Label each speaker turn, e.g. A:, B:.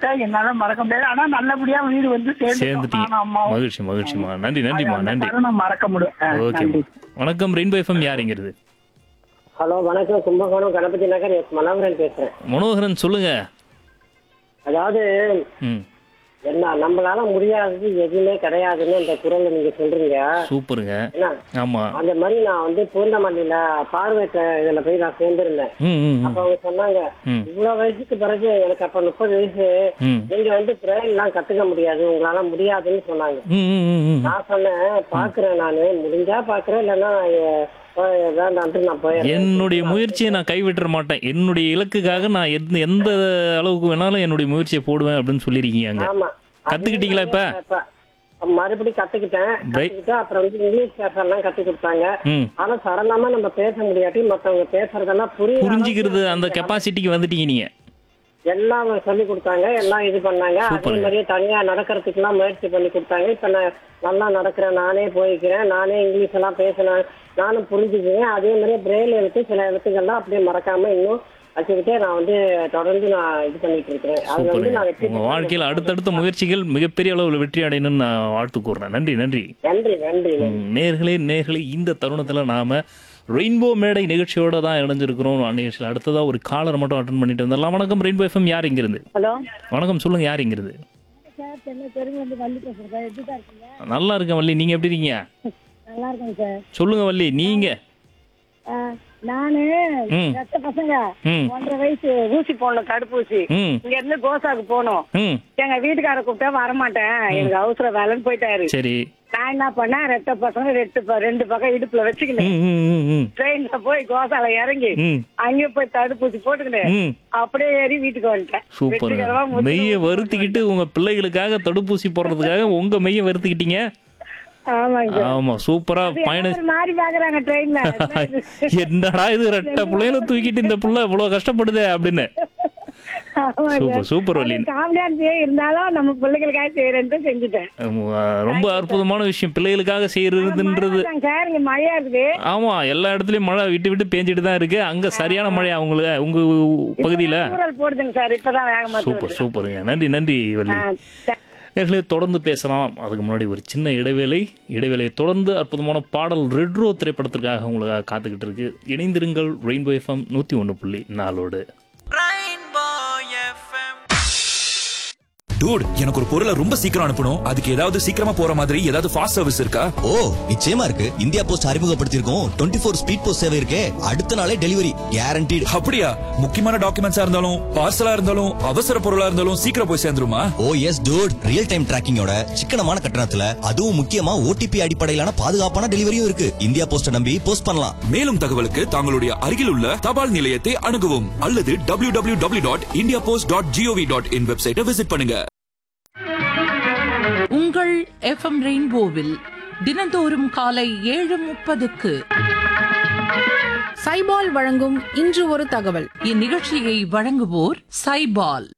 A: கொடுத்தா என்னால மறக்க முடியாது ஆனா நல்லபடியா வீடு வந்து சேர்ந்துட்டோம்
B: சேர்ந்துட்டீங்க
A: நானும் அம்மாவும்
B: மகிழ்ச்சி மகிழ்ச்சிமா நன்றி நன்றிமா
A: அந்த
B: நன்றி
A: தருணம் மறக்க முடியும் ஆ,
B: ஓகே
A: நன்றி.
B: வணக்கம் ரெயின்போ எஃப்எம் யாருங்கிறது
C: ஹலோ வணக்கம் கும்பகோணம் கணபதி நகர் எஸ் மனோகரன் பேசுறேன்
B: மனோகரன் சொல்லுங்க
C: அதாவது
B: ம்
C: என்ன நம்மளால முடியாதது எதுவுமே கிடையாதுன்னு இந்த குரல்ல நீங்க சொல்றீங்க
B: சூப்பருங்க
C: என்ன
B: ஆமா
C: அந்த மாதிரி நான் வந்து பூந்தமல்லியில பார்வையற்ற இதுல போய் நான் சேர்ந்திருந்தேன்
B: ம் ம் ம்.
C: அப்ப அவங்க சொன்னாங்க
B: ம்.
C: இவ்வளவு வயசுக்கு பிறகு எனக்கு அப்ப முப்பது வயசு
B: ம்
C: நீங்க வந்து பிரெயின் எல்லாம் கத்துக்க முடியாது உங்களால முடியாதுன்னு சொன்னாங்க
B: ம் ம் ம் ம்
C: நான் சொன்னேன் பாக்குறேன் நானு முடிஞ்சா பாக்குறேன் இல்லைன்னா அஹ், வேண்டான்ட்டு நான் போயிடுறேன்
B: என்னுடைய முயற்சியை நான் கைவிட்டுற மாட்டேன் என்னுடைய இலக்குக்காக நான் எந்த எந்த அளவுக்கு வேணாலும் என்னுடைய முயற்சியை போடுவேன் அப்படின்னு சொல்லியிருக்கீங்க அங்க
C: ஆமா
B: கத்துக்கிட்டீங்களா இப்ப?
C: இப்ப மறுபடியும் கத்துக்கிட்டேன்
B: Right.
C: கத்துக்கிட்டு அப்புறம் வந்து இங்கிலீஷ் பேசலாம் கத்து கொடுத்தாங்க
B: ம்
C: ஆனா சடலாம நம்ம பேச முடியாட்டி மத்தவங்க பேசுறதெல்லாம் புரியும்
B: புரிஞ்சுக்கிறது அந்த கெப்பாசிட்டிக்கு வந்துட்டீங்க நீங்க
C: எல்லாம் சொல்லி கொடுத்தாங்க எல்லாம் இது பண்ணாங்க அதே
B: Super.
C: மாதிரியே தனியா நடக்கிறதுக்கு எல்லாம் முயற்சி பண்ணி கொடுத்தாங்க இப்ப நான் நல்லா நடக்கிறேன் நானே போய்க்கிறேன் நானே இங்கிலீஷ் எல்லாம் பேசினேன் நானும் புரிஞ்சுக்குவேன் அதே மாதிரியே பிரெயில் எழுத்து சில எழுத்துக்கள்லாம் அப்படியே மறக்காம இன்னும் வச்சுக்கிட்டே நான் வந்து தொடர்ந்து நான் இது பண்ணிட்டு இருக்கிறேன் அது வந்து நான்
B: சூப்பருங்க
C: வெற்றி
B: உங்க வாழ்க்கையில அடுத்தடுத்த முயற்சிகள் மிகப்பெரிய அளவில் வெற்றி அடையணும்னு நான் வாழ்த்து கூறுறேன் நன்றி நன்றி
C: நன்றி நன்றி
B: ம், நேர்களே நேர்களே இந்த தருணத்துல நாம ரெயின்போ மேடை நிகழ்ச்சியோட தான் இணைஞ்சிருக்கிறோம் நிகழ்ச்சியில் அடுத்ததா ஒரு காலரை மட்டும் அட்டன் பண்ணிட்டு வந்துடலாம் வணக்கம் ரெயின்போ எஃப்எம் யார் இங்கிருந்து
D: ஹலோ
B: வணக்கம் சொல்லுங்க யார் இங்கிருந்து
D: சார் சென்னை பெருங்குளந்து வள்ளி பேசுறேன் சார் எப்படி சார் இருக்கீங்க
B: நல்லா இருக்கேன் வள்ளி நீங்க எப்படி இருக்கீங்க
D: நல்லா இருக்கேங்க சார்
B: சொல்லுங்க வள்ளி நீங்க
D: ஆ, நானு
B: ம்.
D: ரத்த பசங்க
B: ம்
D: ஒன்றரை வயசு ஊசி போடணும் தடுப்பூசி
B: ம்
D: இங்க இருந்து கோசாக்கு போகணும்
B: ம்
D: எங்க வீட்டுக்கார கூப்பிட்டா வரமாட்டேன் எனக்கு அவசர வேலைன்னு போயிட்டாரு
B: சரி
D: நான் என்ன பண்ணேன் ரெட்ட பசங்க ரெண்டு ப- ரெண்டு பக்கம் இடுப்புல வச்சுக்கினேன்
B: ம் ம் ம் ம்
D: ட்ரெயின்ல போய் கோசால இறங்கி
B: ம்
D: அங்கேயே போய் தடுப்பூசி போட்டுக்கினேன்
B: ம்
D: அப்படியே ஏறி வீட்டுக்கு வந்துட்டேன் வெற்றிகரமா
B: சூப்பர்
D: முடிச்சு
B: மெய்ய வருத்திக்கிட்டு உங்க பிள்ளைகளுக்காக தடுப்பூசி போடுறதுக்காக உங்க மெய்ய வருத்திக்கிட்டீங்க
D: ஆமாங்க சார்.
B: ஆமா சூப்பரா
D: அது
B: பயண
D: ஒரு மாதிரி பாக்குறாங்க ட்ரெயின்ல
B: என்னடா இது ரெட்ட பிள்ளைகளை தூக்கிட்டு இந்த புள்ள இவ்வளவு கஷ்டப்படுதே அப்படின்னு சூப்பர் சூப்பர் வள்ளி
D: காமெடியா இருந்துச்சு இருந்தாலும் நம்ம பிள்ளைகளுக்காக செய்யறேன்ட்டு செஞ்சுட்டேன்
B: ஆமா, ரொம்ப அற்புதமான விஷயம் பிள்ளைகளுக்காக செய்யறதுன்றது
D: மழை சார் இங்க மழையா இருக்குது
B: ஆமா எல்லா இடத்துலயும் மழை விட்டு விட்டு பேஞ்சிட்டு தான் இருக்கு அங்க சரியான மழை அவங்களுக்கு உங்க பகுதியில
D: தூரல் போடுதுங்க சார் இப்பதான் வேகமா
B: சூப்பர் சூப்பருங்க நன்றி நன்றி வள்ளி
D: ஆ,
B: நேர்களே தொடர்ந்து பேசலாம் அதுக்கு முன்னாடி ஒரு சின்ன இடைவேளை இடைவேளையை தொடர்ந்து அற்புதமான பாடல் ரெட்ரோ திரைப்படத்திற்காக உங்களுக்காக காத்துக்கிட்டு இருக்கு இணைந்திருங்கள் ரெயின்போ எஃப்எம் நூற்றி ஒன்று புள்ளி நாலோடு
E: டூட் எனக்கு ஒரு பொருளை ரொம்ப சீக்கிரம் அனுப்பணும் அதுக்கு ஏதாவது சீக்கிரமா போற மாதிரி ஏதாவது ஃபாஸ்ட் சர்வீஸ் இருக்கா
F: ஓ நிச்சயமா இருக்கு இந்தியா போஸ்ட் அறிமுகப்படுத்தியிருக்கோம் டுவெண்ட்டி ஃபோர் ஸ்பீட் போஸ்ட் சேவை இருக்கே அடுத்த நாளே டெலிவரி கேரண்டீடு
E: அப்படியா முக்கியமான டாக்குமெண்ட்ஸா இருந்தாலும் பார்சலா இருந்தாலும் அவசர பொருளா இருந்தாலும் சீக்கிரம் போய் சேர்ந்துருமா
F: oh yes dude real time டிராக்கிங்கோட சிக்கனமான கட்டணத்துல அதுவும் முக்கியமா ஓடிபி அடிப்படையிலான பாதுகாப்பான டெலிவரியும் இருக்கு இந்தியா போஸ்ட நம்பி போஸ்ட் பண்ணலாம்
E: மேலும் தகவலுக்கு தங்களுடைய அருகில் உள்ள தபால் நிலையத்தை அணுகவும் அல்லது W W W dot India post dot G O V dot in வெப்சைட்டை விசிட் பண்ணுங்க
G: உங்கள் எஃப்எம் ரெயின்போவில் தினந்தோறும் காலை ஏழு முப்பதுக்கு
H: சைபால் வழங்கும் இன்று ஒரு தகவல்
G: இந்நிகழ்ச்சியை வழங்குவோர் சைபால்